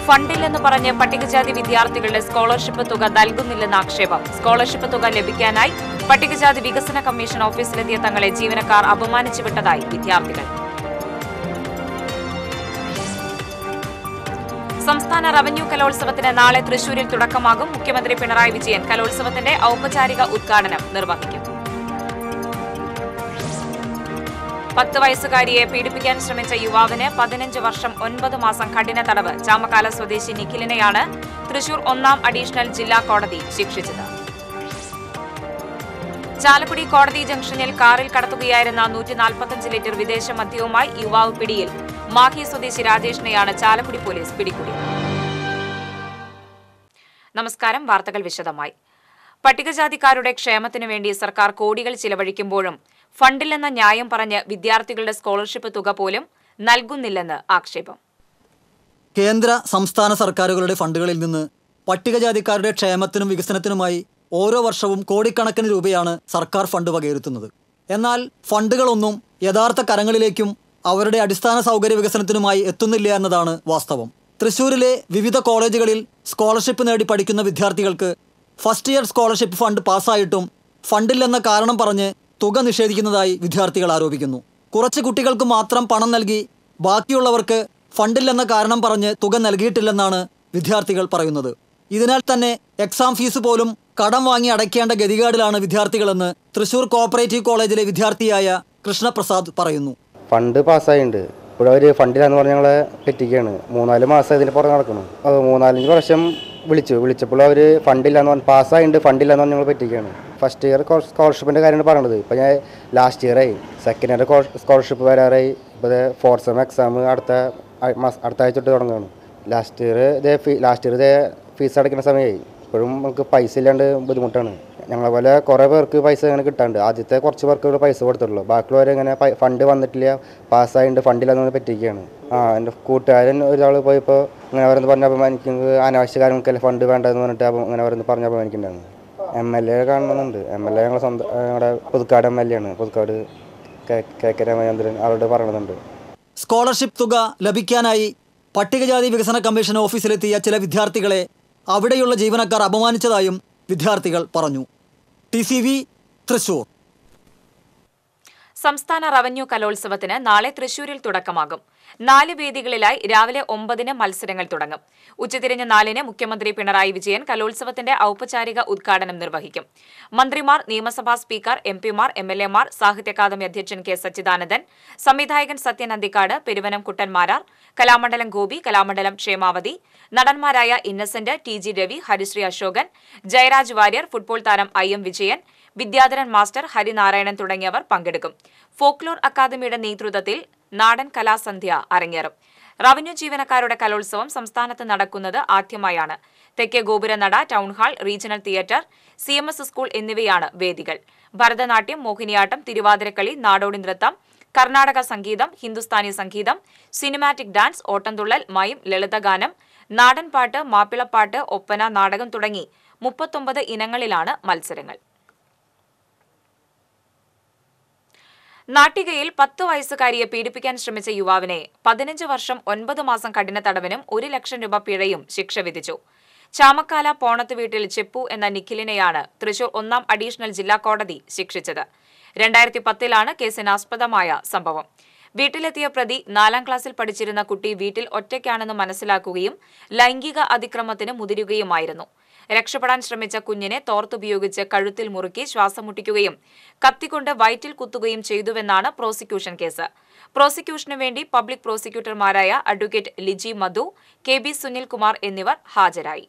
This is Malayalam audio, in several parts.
ഫണ്ടില്ലെന്ന് പറഞ്ഞ് പട്ടികജാതി വിദ്യാർത്ഥികളുടെ സ്കോളർഷിപ്പ് തുക നൽകുന്നില്ലെന്ന ആക്ഷേപം സ്കോളർഷിപ്പ് തുക ലഭിക്കാനായി പട്ടികജാതി വികസന കമ്മീഷൻ ഓഫീസിലെത്തിയ തങ്ങളെ ജീവനക്കാർ അപമാനിച്ചു വിട്ടതായി വിദ്യാർത്ഥികൾ സംസ്ഥാന റവന്യൂ കലോത്സവത്തിന് നാളെ തൃശൂരിൽ തുടക്കമാകും മുഖ്യമന്ത്രി പിണറായി വിജയൻ കലോത്സവത്തിന്റെ ഔപചാരിക ഉദ്ഘാടനം നിർവഹിക്കും പത്ത് വയസ്സുകാരിയെ പീഡിപ്പിക്കാൻ ശ്രമിച്ച യുവാവിന് പതിനഞ്ച് വർഷം ഒൻപത് മാസം കഠിന തടവ് ചാമക്കാല സ്വദേശി നിഖിലിനെയാണ് തൃശൂർ ഒന്നാം അഡീഷണൽ ജില്ലാ കോടതി ശിക്ഷിച്ചത് ചാലക്കുടി കോടതി ജംഗ്ഷനിൽ കാറിൽ കടത്തുകയായിരുന്ന നൂറ്റി നാൽപ്പത്തഞ്ച് ലിറ്റർ വിദേശ മദ്യവുമായി യുവാവ് പിടിയിൽ മാഹി സ്വദേശി രാജേഷിനെയാണ് ചാലക്കുടി പോലീസ് പിടികൂടിയത് നമസ്കാരം വാർത്തകൾ വിശദമായി പട്ടികജാതിക്കാരുടെ ക്ഷേമത്തിനു വേണ്ടി സർക്കാർ കോടികൾ ചിലവഴിക്കുമ്പോഴും ഫണ്ടില്ലെന്ന ന്യായം പറഞ്ഞ് വിദ്യാർത്ഥികളുടെ സ്കോളർഷിപ്പ് തുക പോലും നൽകുന്നില്ലെന്ന് ആക്ഷേപം കേന്ദ്ര സംസ്ഥാന സർക്കാരുകളുടെ ഫണ്ടുകളിൽ നിന്ന് പട്ടികജാതിക്കാരുടെ ക്ഷേമത്തിനും വികസനത്തിനുമായി ഓരോ വർഷവും കോടിക്കണക്കിന് രൂപയാണ് സർക്കാർ ഫണ്ട് വകയിരുത്തുന്നത് എന്നാൽ ഫണ്ടുകളൊന്നും യഥാർത്ഥ കരങ്ങളിലേക്കും അവരുടെ അടിസ്ഥാന സൗകര്യ വികസനത്തിനുമായി എത്തുന്നില്ല എന്നതാണ് വാസ്തവം തൃശൂരിലെ വിവിധ കോളേജുകളിൽ സ്കോളർഷിപ്പ് നേടി പഠിക്കുന്ന വിദ്യാർത്ഥികൾക്ക് ഫസ്റ്റ് ഇയർ സ്കോളർഷിപ്പ് ഫണ്ട് പാസ്സായിട്ടും ഫണ്ടില്ലെന്ന കാരണം പറഞ്ഞ് തുക നിഷേധിക്കുന്നതായി വിദ്യാർത്ഥികൾ ആരോപിക്കുന്നു കുറച്ച് കുട്ടികൾക്ക് മാത്രം പണം നൽകി ബാക്കിയുള്ളവർക്ക് ഫണ്ടില്ലെന്ന കാരണം പറഞ്ഞ് തുക നൽകിയിട്ടില്ലെന്നാണ് വിദ്യാർത്ഥികൾ പറയുന്നത് ഇതിനാൽ തന്നെ എക്സാം ഫീസ് പോലും കടം വാങ്ങി അടയ്ക്കേണ്ട ഗതികേടിലാണ് വിദ്യാർത്ഥികളെന്ന് തൃശൂർ കോപ്പറേറ്റീവ് കോളേജിലെ വിദ്യാർത്ഥിയായ കൃഷ്ണപ്രസാദ് പറയുന്നു ഫണ്ട് പാസ്സായിട്ടുണ്ട് ഇവിടെ അവർ ഫണ്ടിലാന്ന് പറഞ്ഞ് ഞങ്ങളെ പറ്റിക്കുകയാണ് മൂന്നാല് മാസം ഇതിന് പുറകെ നടക്കണം അത് മൂന്നാലഞ്ച് പ്രാവശ്യം വിളിച്ചു വിളിച്ചപ്പോൾ അവർ ഫണ്ടില്ലാന്ന് പറഞ്ഞ് പാസ്സായിട്ടുണ്ട് ഫണ്ടില്ലാന്ന് പറഞ്ഞ് ഞങ്ങൾ പറ്റിക്കുകയാണ് ഫസ്റ്റ് ഇയർ സ്കോളർഷിപ്പിൻ്റെ കാര്യമാണ് പറയണത് ഇപ്പോൾ ഞാൻ ലാസ്റ്റ് ഇയറായി സെക്കൻഡ് ഇയർ സ്കോളർഷിപ്പ് വരാറായി ഇപ്പോൾ ഫോർത്ത് സെം എക്സാം അടുത്ത ആഴ് മാസം അടുത്ത ആഴ്ച തൊട്ട് തുടങ്ങുകയാണ് ലാസ്റ്റ് ഇയർ ഇതേ ഫീ ലാസ്റ്റ് ഇയർ ഇതേ ഫീസ് അടയ്ക്കുന്ന സമയമായി ഇപ്പോഴും നമുക്ക് പൈസ ഇല്ലാണ്ട് ബുദ്ധിമുട്ടാണ് ഞങ്ങളെ പോലെ കുറേ പേർക്ക് പൈസ അങ്ങനെ കിട്ടാണ്ട് ആദ്യത്തെ കുറച്ച് പേർക്ക് ഇവിടെ പൈസ കൊടുത്തിട്ടുള്ളൂ ബാക്കിയുള്ളവർ ഇങ്ങനെ ഫണ്ട് വന്നിട്ടില്ല പാസ്സായിട്ട് ഫണ്ടില്ലാന്ന് പറ്റിയിരിക്കുകയാണ് ആ എൻ്റെ കൂട്ടുകാരൻ ഒരാൾ പോയപ്പോൾ അങ്ങനെ അവരെന്ന് പറഞ്ഞപ്പോൾ എനിക്ക് അനാവശ്യ കാര്യങ്ങൾക്കല്ലേ ഫണ്ട് വേണ്ടതെന്ന് പറഞ്ഞിട്ട് അപ്പം അങ്ങനെ അവരെന്ന് പറഞ്ഞപ്പോൾ എനിക്കുണ്ടായിരുന്നു എം എൽ എ കാണണമെന്നുണ്ട് എം എൽ എ ഞങ്ങളെ സ്വന്തം ഞങ്ങളുടെ പുതുക്കാട് എം എൽ എ ആണ് Puthukkad K K K Ramachandran അവരോട് പറയണമെന്നുണ്ട് സ്കോളർഷിപ്പ് തുക ലഭിക്കാനായി പട്ടികജാതി വികസന കമ്മീഷൻ ഓഫീസിലെത്തിയ ചില വിദ്യാർത്ഥികളെ അവിടെയുള്ള ജീവനക്കാർ അപമാനിച്ചതായും വിദ്യാർത്ഥികൾ പറഞ്ഞു ടി സി വി തൃശൂർ സംസ്ഥാന റവന്യൂ കലോത്സവത്തിന് നാളെ തൃശൂരിൽ തുടക്കമാകും നാല് വേദികളിലായി രാവിലെ ഒമ്പതിന് മത്സരങ്ങൾ തുടങ്ങും ഉച്ചതിരിഞ്ഞ് നാലിന് മുഖ്യമന്ത്രി പിണറായി വിജയൻ കലോത്സവത്തിന്റെ ഔപചാരിക ഉദ്ഘാടനം നിർവഹിക്കും മന്ത്രിമാർ നിയമസഭാ സ്പീക്കർ എം പിമാർ എം എൽ എമാർ സാഹിത്യ അക്കാദമി അധ്യക്ഷൻ കെ സച്ചിദാനന്ദൻ സംവിധായകൻ സത്യൻ അന്തിക്കാട് പെരുവനം കുട്ടന്മാരാർ കലാമണ്ഡലം ഗോപി കലാമണ്ഡലം ക്ഷേമാവതി നടന്മാരായ Innocent T G Ravi Harisree Asokan Jayaraj Warrier football താരം I M Vijayan Vidyadharan master Harinarayanan തുടങ്ങിയവർ പങ്കെടുക്കും ഫോക്ലോർ അക്കാദമിയുടെ നേതൃത്വത്തിൽ നാടൻ കലാസന്ധ്യ അരങ്ങേറും റവന്യൂ ജീവനക്കാരുടെ കലോത്സവം സംസ്ഥാനത്ത് നടക്കുന്നത് ആദ്യമായാണ് തെക്കേ Gopuranada town hall regional theatre C M S school എന്നിവയാണ് വേദികൾ ഭരതനാട്യം മോഹിനിയാട്ടം തിരുവാതിരക്കളി നാടോടി നൃത്തം കർണാടക സംഗീതം ഹിന്ദുസ്ഥാനി സംഗീതം സിനിമാറ്റിക് ഡാൻസ് ഓട്ടംതുള്ളൽ മയം ലളിതഗാനം നാടൻപാട്ട് മാപ്പിളപ്പാട്ട് ഒപ്പന നാടകം തുടങ്ങി മുപ്പത്തൊമ്പത് ഇനങ്ങളിലാണ് മത്സരങ്ങൾ നാട്ടികയിൽ പത്ത് വയസ്സുകാരിയെ പീഡിപ്പിക്കാൻ ശ്രമിച്ച യുവാവിനെ പതിനഞ്ച് വർഷം ഒൻപത് മാസം കഠിന തടവിനും ഒരു ലക്ഷം രൂപ പിഴയും ശിക്ഷ വിധിച്ചു ചാമക്കാല പോണത്ത് വീട്ടിൽ ചെപ്പു എന്ന നിഖിലിനെയാണ് തൃശൂർ ഒന്നാം അഡീഷണൽ ജില്ലാ കോടതി ശിക്ഷിച്ചത് രണ്ടായിരത്തി പത്തിലാണ് കേസിനാസ്പദമായ സംഭവം വീട്ടിലെത്തിയ പ്രതി നാലാം ക്ലാസ്സിൽ പഠിച്ചിരുന്ന കുട്ടി വീട്ടിൽ ഒറ്റയ്ക്കാണെന്ന് മനസ്സിലാക്കുകയും ലൈംഗിക അതിക്രമത്തിന് മുതിരുകയുമായിരുന്നു രക്ഷപ്പെടാൻ ശ്രമിച്ച കുഞ്ഞിനെ തോർത്തുപയോഗിച്ച് കഴുത്തിൽ മുറുക്കി ശ്വാസം മുട്ടിക്കുകയും കത്തിക്കൊണ്ട് വയറ്റിൽ കുത്തുകയും ചെയ്തുവെന്നാണ് പ്രോസിക്യൂഷൻ കേസ് പ്രോസിക്യൂഷനു വേണ്ടി പബ്ലിക് പ്രോസിക്യൂട്ടർമാരായ advocate Liji Madhu K B Sunilkumar എന്നിവർ ഹാജരായി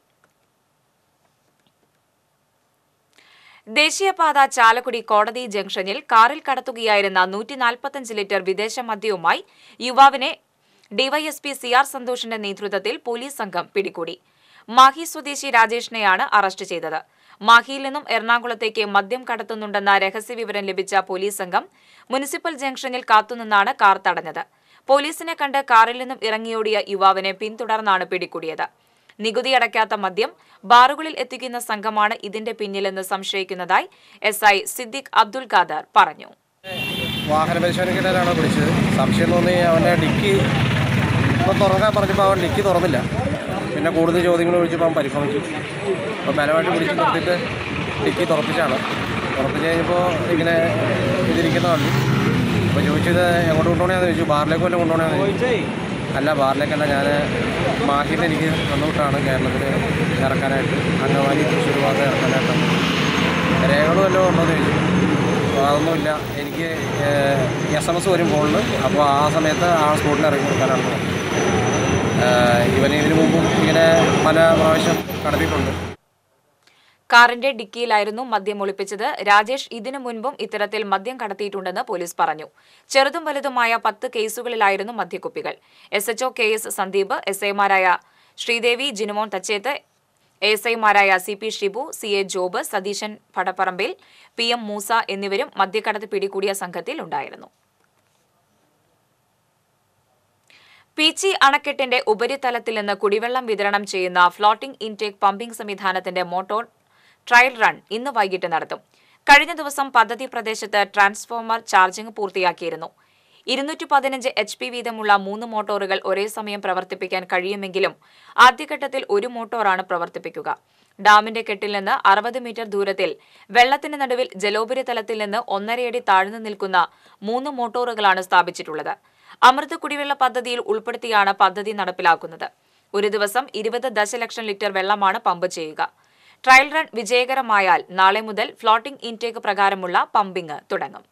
ദേശീയപാത ചാലക്കുടി കോടതി ജംഗ്ഷനിൽ കാറിൽ കടത്തുകയായിരുന്ന നൂറ്റി നാൽപ്പത്തഞ്ച് ലിറ്റർ വിദേശ മദ്യവുമായി യുവാവിനെ ഡിവൈഎസ്പി സി ആർ സന്തോഷിന്റെ നേതൃത്വത്തിൽ പോലീസ് സംഘം പിടികൂടി മാഹി സ്വദേശി രാജേഷിനെയാണ് അറസ്റ്റ് ചെയ്തത് മാഹിയിൽ നിന്നും എറണാകുളത്തേക്ക് മദ്യം കടത്തുന്നുണ്ടെന്ന രഹസ്യവിവരം ലഭിച്ച പോലീസ് സംഘം മുനിസിപ്പൽ ജംഗ്ഷനിൽ കാത്തുനിന്നാണ് കാർ തടഞ്ഞത് പോലീസിനെ കണ്ട് കാറിൽ നിന്നും ഇറങ്ങിയോടിയ യുവാവിനെ പിന്തുടർന്നാണ് പിടികൂടിയത് നികുതി അടയ്ക്കാത്ത മദ്യം ബാറുകളിൽ എത്തിക്കുന്ന സംഘമാണ് ഇതിന്റെ പിന്നിലെന്ന് സംശയിക്കുന്നതായി എസ് ഐ സിദ്ദിഖ് അബ്ദുൽ ഖാദർ പറഞ്ഞു വാഹന പരിശോധനയ്ക്കിടയിലാണ് വിളിച്ചത് സംശയം തോന്നി അവൻ്റെ ഡിക്കി ഇപ്പോൾ തുറക്കാൻ പറഞ്ഞപ്പോൾ അവൻ ഡിക്കി തുറന്നില്ല പിന്നെ കൂടുതൽ ചോദ്യങ്ങൾ ചോദിച്ചപ്പോൾ അവൻ പരിഭ്രമിച്ചു അപ്പോൾ ബലമായിട്ട് പിടിച്ച് നിർത്തിയിട്ട് ഡിക്കി തുറപ്പിച്ചാണ് തുറപ്പിച്ച് കഴിഞ്ഞപ്പോൾ ഇങ്ങനെ ഇതിരിക്കുന്ന കണ്ടു അപ്പോൾ ചോദിച്ചത് എങ്ങോട്ട് കൊണ്ടുപോകണമെന്ന് ചോദിച്ചു ബാറിലേക്ക് വല്ലതും കൊണ്ടുപോകണമെന്ന് ചോദിച്ചു അല്ല ബാറിലേക്കല്ല ഞാൻ മാഹിന്ന് എനിക്ക് തന്നുവിട്ടാണ് കേരളത്തിൽ ഇറക്കാനായിട്ട് അങ്കമാലി തൃശ്ശൂർ ഭാഗത്ത് ഇറക്കാനായിട്ടാണ് രേഖകളും വല്ലതും ഉണ്ടോ എന്ന് ചോദിച്ചു അപ്പോൾ അതൊന്നുമില്ല എനിക്ക് എസ് എം എസ് വരും ഫോണിൽ അപ്പോൾ ആ സമയത്ത് ആ സ്പോട്ടിൽ ഇറങ്ങി കൊടുക്കാനാണ് പറഞ്ഞത്. ഏഹ് ഇവന് ഇതിനു മുമ്പും ഇങ്ങനെ പല പ്രാവശ്യം കടത്തിയിട്ടുണ്ട് കാറിന്റെ ഡിക്കിയിലായിരുന്നു മദ്യം ഒളിപ്പിച്ചത് രാജേഷ് ഇതിനു മുൻപും ഇത്തരത്തിൽ മദ്യം കടത്തിയിട്ടുണ്ടെന്ന് പോലീസ് പറഞ്ഞു ചെറുതും വലുതുമായ പത്ത് കേസുകളിലായിരുന്നു മദ്യക്കുപ്പികൾ S H O K S Sandeep S ഐമാരായ ശ്രീദേവി ജിനുമോൻ തച്ചേത്ത് എസ് ഐമാരായ C P Shibu C A Job Satheesan Padapparambil P M Moosa എന്നിവരും മദ്യക്കടത്ത് പിടികൂടിയ സംഘത്തിൽ ഉണ്ടായിരുന്നു പീച്ചി അണക്കെട്ടിന്റെ ഉപരിതലത്തിൽ നിന്ന് കുടിവെള്ളം വിതരണം ചെയ്യുന്ന ഫ്ലോട്ടിംഗ് ഇൻടേക്ക് പമ്പിംഗ് സംവിധാനത്തിന്റെ മോട്ടോർ ട്രയൽ റൺ ഇന്ന് വൈകിട്ട് നടത്തും കഴിഞ്ഞ ദിവസം പദ്ധതി പ്രദേശത്ത് ട്രാൻസ്ഫോമർ ചാർജിംഗ് പൂർത്തിയാക്കിയിരുന്നു ഇരുന്നൂറ്റി പതിനഞ്ച് എച്ച് പി വീതമുള്ള മൂന്ന് മോട്ടോറുകൾ ഒരേ സമയം പ്രവർത്തിപ്പിക്കാൻ കഴിയുമെങ്കിലും ആദ്യഘട്ടത്തിൽ ഒരു മോട്ടോറാണ് പ്രവർത്തിപ്പിക്കുക ഡാമിന്റെ കെട്ടിൽ നിന്ന് അറുപത് മീറ്റർ ദൂരത്തിൽ വെള്ളത്തിന് നടുവിൽ ജലോപരിതലത്തിൽ നിന്ന് ഒന്നരയടി താഴ്ന്നു നിൽക്കുന്ന മൂന്ന് മോട്ടോറുകളാണ് സ്ഥാപിച്ചിട്ടുള്ളത് അമൃത് കുടിവെള്ള പദ്ധതിയിൽ ഉൾപ്പെടുത്തിയാണ് പദ്ധതി നടപ്പിലാക്കുന്നത് ഒരു ദിവസം ഇരുപത് ദശലക്ഷം ലിറ്റർ വെള്ളമാണ് പമ്പ് ചെയ്യുക ട്രയൽ റൺ വിജയകരമായാൽ നാളെ മുതൽ ഫ്ലോട്ടിംഗ് ഇൻടേക്ക് പ്രകാരമുള്ള പമ്പിംഗ് തുടങ്ങും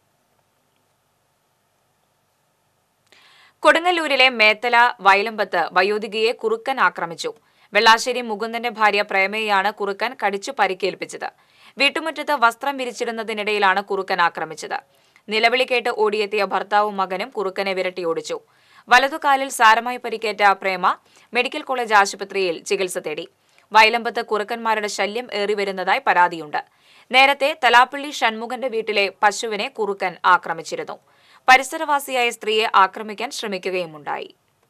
കൊടുങ്ങല്ലൂരിലെ മേത്തല വയലമ്പത്ത് വയോധികയെ കുറുക്കൻ ആക്രമിച്ചു വെള്ളാശ്ശേരി മുകുന്ദന്റെ ഭാര്യ പ്രേമയെയാണ് കുറുക്കൻ കടിച്ചു പരിക്കേൽപ്പിച്ചത് വീട്ടുമുറ്റത്ത് വസ്ത്രം വിരിച്ചിടുന്നതിനിടയിലാണ് കുറുക്കൻ ആക്രമിച്ചത് നിലവിളി കേട്ട് ഓടിയെത്തിയ ഭർത്താവും മകനും കുറുക്കനെ വിരട്ടി ഓടിച്ചു വലതുകാലിൽ സാരമായി പരിക്കേറ്റ പ്രേമ മെഡിക്കൽ കോളേജ് ആശുപത്രിയിൽ ചികിത്സ തേടി വയലമ്പത്ത് കുറുക്കന്മാരുടെ ശല്യം ഏറിവരുന്നതായി പരാതിയുണ്ട് നേരത്തെ തലാപ്പള്ളി ഷൺമുഖന്റെ വീട്ടിലെ പശുവിനെ കുറുക്കൻ ആക്രമിച്ചിരുന്നു പരിസരവാസിയായ സ്ത്രീയെ ആക്രമിക്കാൻ ശ്രമിക്കുകയുമുണ്ടായി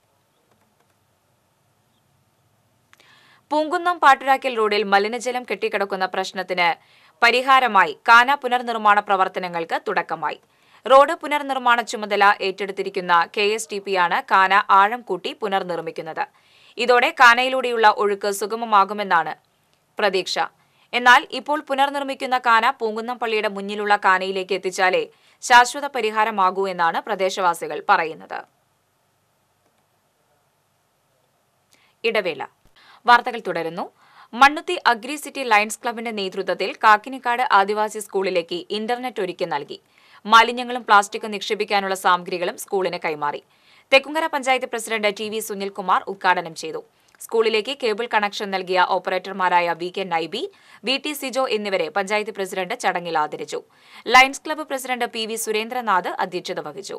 പൂങ്കുന്നം പാട്ടുരാക്കൽ റോഡിൽ മലിനജലം കെട്ടിക്കിടക്കുന്ന പ്രശ്നത്തിന് പരിഹാരമായി കാന പുനർനിർമ്മാണ പ്രവർത്തനങ്ങൾക്ക് തുടക്കമായി റോഡ് പുനർനിർമ്മാണ ചുമതല ഏറ്റെടുത്തിരിക്കുന്ന കെ എസ് ടി പിയാണ് കാന ആഴം കൂട്ടി പുനർനിർമ്മിക്കുന്നത് ഇതോടെ കാനയിലൂടെയുള്ള ഒഴുക്ക് സുഗമമാകുമെന്നാണ് പ്രതീക്ഷ എന്നാൽ ഇപ്പോൾ പുനർനിർമ്മിക്കുന്ന കാന പൂങ്കുന്നം പള്ളിയുടെ മുന്നിലുള്ള കാനയിലേക്ക് എത്തിച്ചാലേ ശാശ്വത പരിഹാരമാകൂ എന്നാണ് പ്രദേശവാസികൾ പറയുന്നത് ഇടവേള വാർത്തകൾ തുടരുന്നു മണ്ണുത്തി അഗ്രി സിറ്റി ലയൺസ് ക്ലബിന്റെ നേതൃത്വത്തിൽ കാക്കിനിക്കാട് ആദിവാസി സ്കൂളിലേക്ക് ഇന്റർനെറ്റ് ഒരുക്കി നൽകി മാലിന്യങ്ങളും പ്ലാസ്റ്റിക്കും നിക്ഷേപിക്കാനുള്ള സാമഗ്രികളും സ്കൂളിന് കൈമാറി Thekkumkara panchayat president T V Sunilkumar ഉദ്ഘാടനം ചെയ്തു സ്കൂളിലേക്ക് കേബിൾ കണക്ഷൻ നൽകിയ ഓപ്പറേറ്റർമാരായ V K Naibi V T Sijo എന്നിവരെ പഞ്ചായത്ത് പ്രസിഡന്റ് ചടങ്ങിൽ ആദരിച്ചു lions club president P V Surendranath അധ്യക്ഷത വഹിച്ചു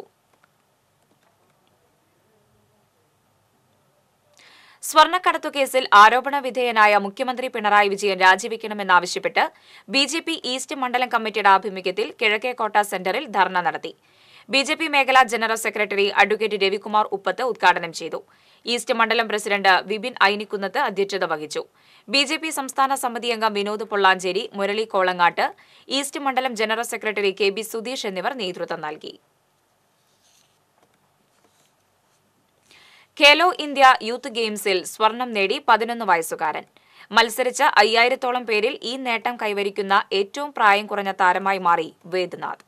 സ്വർണ്ണക്കടത്തു കേസിൽ ആരോപണ വിധേയനായ മുഖ്യമന്ത്രി പിണറായി വിജയൻ രാജിവെക്കണമെന്നാവശ്യപ്പെട്ട് ബി ജെ പി ഈസ്റ്റ് മണ്ഡലം കമ്മിറ്റിയുടെ ആഭിമുഖ്യത്തിൽ കിഴക്കേക്കോട്ട സെന്ററിൽ ധർണ നടത്തി ബി ജെ പി മേഖലാ general secretary advocate Ravikumar Uppath ഉദ്ഘാടനം ചെയ്തു ഈസ്റ്റ് മണ്ഡലം പ്രസിഡന്റ് വിപിൻ ഐനിക്കുന്നത്ത് അധ്യക്ഷത വഹിച്ചു ബി ജെ പി സംസ്ഥാന സമിതി അംഗം വിനോദ് പൊള്ളാഞ്ചേരി മുരളി കോളങ്ങാട്ട് ഈസ്റ്റ് മണ്ഡലം general secretary K B Sudheesh എന്നിവർ നേതൃത്വം നൽകി ഖേലോ ഇന്ത്യ യൂത്ത് ഗെയിംസിൽ സ്വർണം നേടി പതിനൊന്ന് വയസ്സുകാരൻ മത്സരിച്ച അയ്യായിരത്തോളം പേരിൽ ഈ നേട്ടം കൈവരിക്കുന്ന ഏറ്റവും പ്രായം കുറഞ്ഞ താരമായി മാറി വേദ്നാഥ്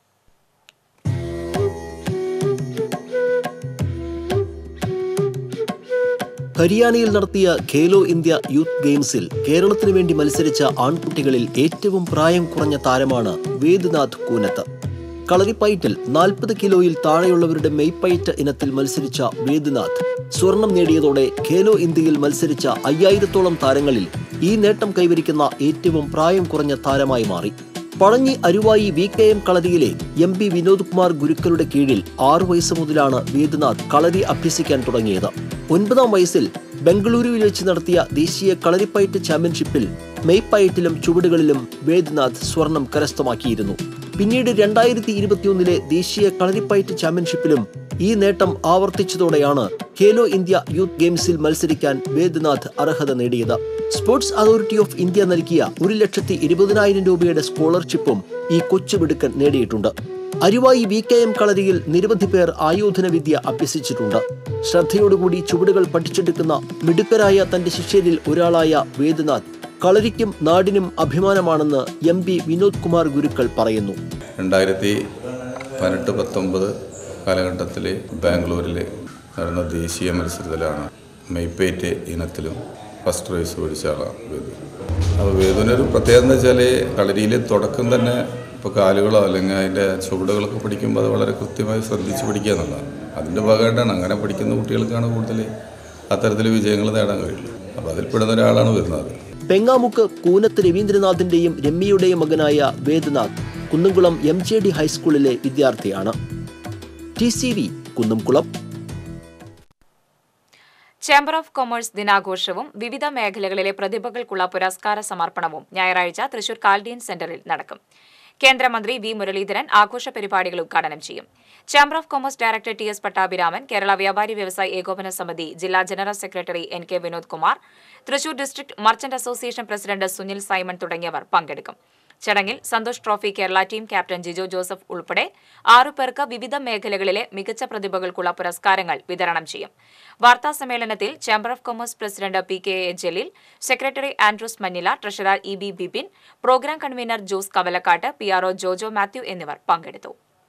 ഹരിയാനയിൽ നടത്തിയ ഖേലോ ഇന്ത്യ യൂത്ത് ഗെയിംസിൽ കേരളത്തിനു വേണ്ടി മത്സരിച്ച ആൺകുട്ടികളിൽ ഏറ്റവും പ്രായം കുറഞ്ഞ താരമാണ് വേദ്നാഥ് കൂനത്ത് കളരിപ്പയറ്റിൽ നാൽപ്പത് കിലോയിൽ താഴെയുള്ളവരുടെ മെയ്പ്പയറ്റ് ഇനത്തിൽ മത്സരിച്ച വേദ്നാഥ് സ്വർണം നേടിയതോടെ ഖേലോ ഇന്ത്യയിൽ മത്സരിച്ച അയ്യായിരത്തോളം താരങ്ങളിൽ ഈ നേട്ടം കൈവരിക്കുന്ന ഏറ്റവും പ്രായം കുറഞ്ഞ താരമായി മാറി Pazhanji Aruvayi V K M കളരിയിലെ എം പി വിനോദ് കുമാർ ഗുരുക്കളുടെ കീഴിൽ ആറു വയസ്സ് മുതലാണ് വേദ്നാഥ് കളരി അഭ്യസിക്കാൻ തുടങ്ങിയത് ഒൻപതാം വയസ്സിൽ ബംഗളൂരുവിൽ വെച്ച് നടത്തിയ ദേശീയ കളരിപ്പയറ്റ് ചാമ്പ്യൻഷിപ്പിൽ മെയ്പ്പയറ്റിലും ചുവടുകളിലും വേദ്നാഥ് സ്വർണം കരസ്ഥമാക്കിയിരുന്നു പിന്നീട് രണ്ടായിരത്തി ഇരുപത്തിയൊന്നിലെ ദേശീയ കളരിപ്പയറ്റ് ചാമ്പ്യൻഷിപ്പിലും ഈ നേട്ടം ആവർത്തിച്ചതോടെയാണ് ഖേലോ ഇന്ത്യ യൂത്ത് ഗെയിംസിൽ മത്സരിക്കാൻ വേദ്നാഥ് അർഹത നേടിയത് സ്പോർട്സ് അതോറിറ്റി ഓഫ് ഇന്ത്യ നൽകിയ ഒരു ലക്ഷത്തി ഇരുപതിനായിരം രൂപയുടെ സ്കോളർഷിപ്പും ഈ കൊച്ചുമിടുക്കൻ നേടിയിട്ടുണ്ട് അരുവായി വി കെ എം കളരിയിൽ നിരവധി പേർ ആയോധന വിദ്യ അഭ്യസിച്ചിട്ടുണ്ട് ശ്രദ്ധയോടുകൂടി ചുവടുകൾ പഠിച്ചെടുക്കുന്ന മിടുക്കരായ തന്റെ ശിഷ്യരിൽ ഒരാളായ വേദനാഥ് കളരിക്കും നാടിനും അഭിമാനമാണെന്ന് എം പി വിനോദ് കുമാർ ഗുരുക്കൾ പറയുന്നു രണ്ടായിരത്തി പതിനെട്ട് പത്തൊമ്പത് കാലഘട്ടത്തിൽ ബാംഗ്ലൂരിൽ നടന്ന ദേശീയ മത്സരത്തിലാണ് മെയ്പേറ്റ് ഇനത്തിലും ഫസ്റ്റ് പ്രൈസ് മേടിച്ച ആളാണ് വേദു അപ്പോൾ വേദുവിനൊരു പ്രത്യേകത എന്ന് വെച്ചാൽ കളരിയിലെ തുടക്കം തന്നെ ഇപ്പോൾ കാലുകളോ അല്ലെങ്കിൽ അതിൻ്റെ ചുവടുകളൊക്കെ പഠിക്കുമ്പോൾ അത് വളരെ കൃത്യമായി ശ്രദ്ധിച്ച് പഠിക്കുക എന്നുള്ളതാണ് അതിൻ്റെ ഭാഗമായിട്ടാണ് അങ്ങനെ പഠിക്കുന്ന കുട്ടികൾക്കാണ് കൂടുതൽ അത്തരത്തിൽ വിജയങ്ങൾ നേടാൻ കഴിയുള്ളൂ അപ്പോൾ അതിൽ പെടുന്ന ഒരാളാണ് വരുന്നത് പെങ്ങാമുക്ക് കൂനത്ത് രവീന്ദ്രനാഥിന്റെയും രമ്യയുടെയും മകനായ Vedanath Kunnamkulam M J D ഹൈസ്കൂളിലെ വിദ്യാർത്ഥിയാണ് T C V Kunnamkulam chamber of commerce ദിനാഘോഷവും വിവിധ മേഖലകളിലെ പ്രതിഭകൾക്കുള്ള പുരസ്കാര സമർപ്പണവും ഞായറാഴ്ച തൃശൂർ കാൽഡിയൻ സെന്ററിൽ നടക്കും കേന്ദ്രമന്ത്രി വി മുരളീധരൻ ആഘോഷ പരിപാടികൾ ഉദ്ഘാടനം ചെയ്യും chamber of commerce director T S Pattabhiraman Kerala വ്യാപാരി വ്യവസായി ഏകോപന സമിതി ജില്ലാ general secretary N K Vinod Kumar Thrissur district merchant association president Sunil Simon തുടങ്ങിയവർ പങ്കെടുക്കും ചടങ്ങിൽ Santosh trophy Kerala team captain Jijo Joseph ഉൾപ്പെടെ ആറു പേർക്ക് വിവിധ മേഖലകളിലെ മികച്ച പ്രതിഭകൾക്കുള്ള പുരസ്കാരങ്ങൾ വിതരണം ചെയ്യും വാർത്താ സമ്മേളനത്തിൽ chamber of commerce president P K A Jaleel secretary Andrews Mannila treasurer E B Bipin programme convener Jose Kavalakkatt P RO Jojo Mathew എന്നിവർ പങ്കെടുത്തു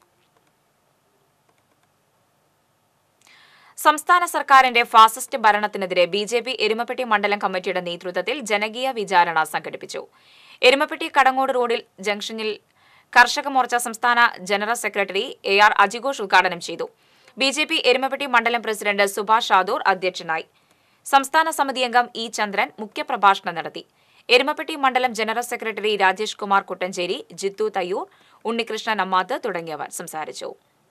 സംസ്ഥാന സർക്കാരിന്റെ ഫാസിസ്റ്റ് ഭരണത്തിനെതിരെ ബി ജെ പി എരുമപ്പെട്ടി മണ്ഡലം കമ്മിറ്റിയുടെ നേതൃത്വത്തിൽ ജനകീയ വിചാരണ സംഘടിപ്പിച്ചു എരുമപ്പെട്ടി കടങ്ങോട് റോഡിൽ ജംഗ്ഷനിൽ കർഷക മോർച്ച സംസ്ഥാന ജനറൽ സെക്രട്ടറി എ ആർ അജിഘോഷ് ഉദ്ഘാടനം ചെയ്തു ബി ജെ പി എരുമപ്പെട്ടി മണ്ഡലം പ്രസിഡന്റ് സുഭാഷ് ഷാദൂർ അധ്യക്ഷനായി സംസ്ഥാന സമിതി അംഗം ഇ ചന്ദ്രൻ മുഖ്യപ്രഭാഷണം നടത്തി എരുമപ്പെട്ടി മണ്ഡലം ജനറൽ സെക്രട്ടറി രാജേഷ് കുമാർ കുട്ടഞ്ചേരി ജിത്തു തയ്യൂർ ഉണ്ണികൃഷ്ണൻ അമ്മാത്ത് തുടങ്ങിയവർ സംസാരിച്ചു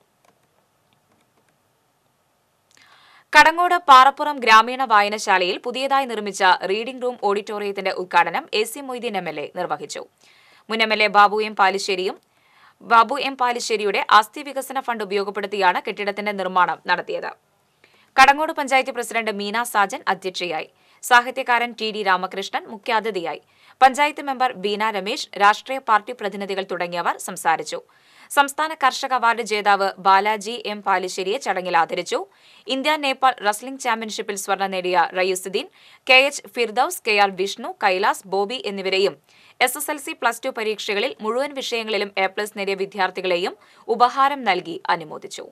കടങ്ങോട് പാറപ്പുറം ഗ്രാമീണ വായനശാലയിൽ പുതിയതായി നിർമ്മിച്ച റീഡിംഗ് റൂം ഓഡിറ്റോറിയത്തിന്റെ ഉദ്ഘാടനം A C Moideen M L A നിർവഹിച്ചു മുൻ M L A Babu M പാലിശ്ശേരിയും ബാബു എം പാലിശ്ശേരിയുടെ ആസ്തി വികസന ഫണ്ട് ഉപയോഗപ്പെടുത്തിയാണ് കെട്ടിടത്തിന്റെ നിർമ്മാണം നടത്തിയത് കടങ്ങോട് പഞ്ചായത്ത് പ്രസിഡന്റ് മീന സാജൻ അധ്യക്ഷയായി സാഹിത്യകാരൻ ടി ഡി രാമകൃഷ്ണൻ മുഖ്യാതിഥിയായി പഞ്ചായത്ത് മെമ്പർ ബീന രമേശ് രാഷ്ട്രീയ പാർട്ടി പ്രതിനിധികൾ തുടങ്ങിയവർ സംസാരിച്ചു സംസ്ഥാന കർഷക അവാർഡ് ജേതാവ് ബാലാജി എം പാലിശ്ശേരിയെ ചടങ്ങിൽ ആദരിച്ചു ഇന്ത്യ നേപ്പാൾ റസ്ലിംഗ് ചാമ്പ്യൻഷിപ്പിൽ സ്വർണം നേടിയ Rayusuddin K H Firdous K R Vishnu Kailas Bobby എന്നിവരെയും S S L C plus two പരീക്ഷകളിൽ മുഴുവൻ വിഷയങ്ങളിലും എ പ്ലസ് നേടിയ വിദ്യാർത്ഥികളെയും ഉപഹാരം നൽകി അനുമോദിച്ചു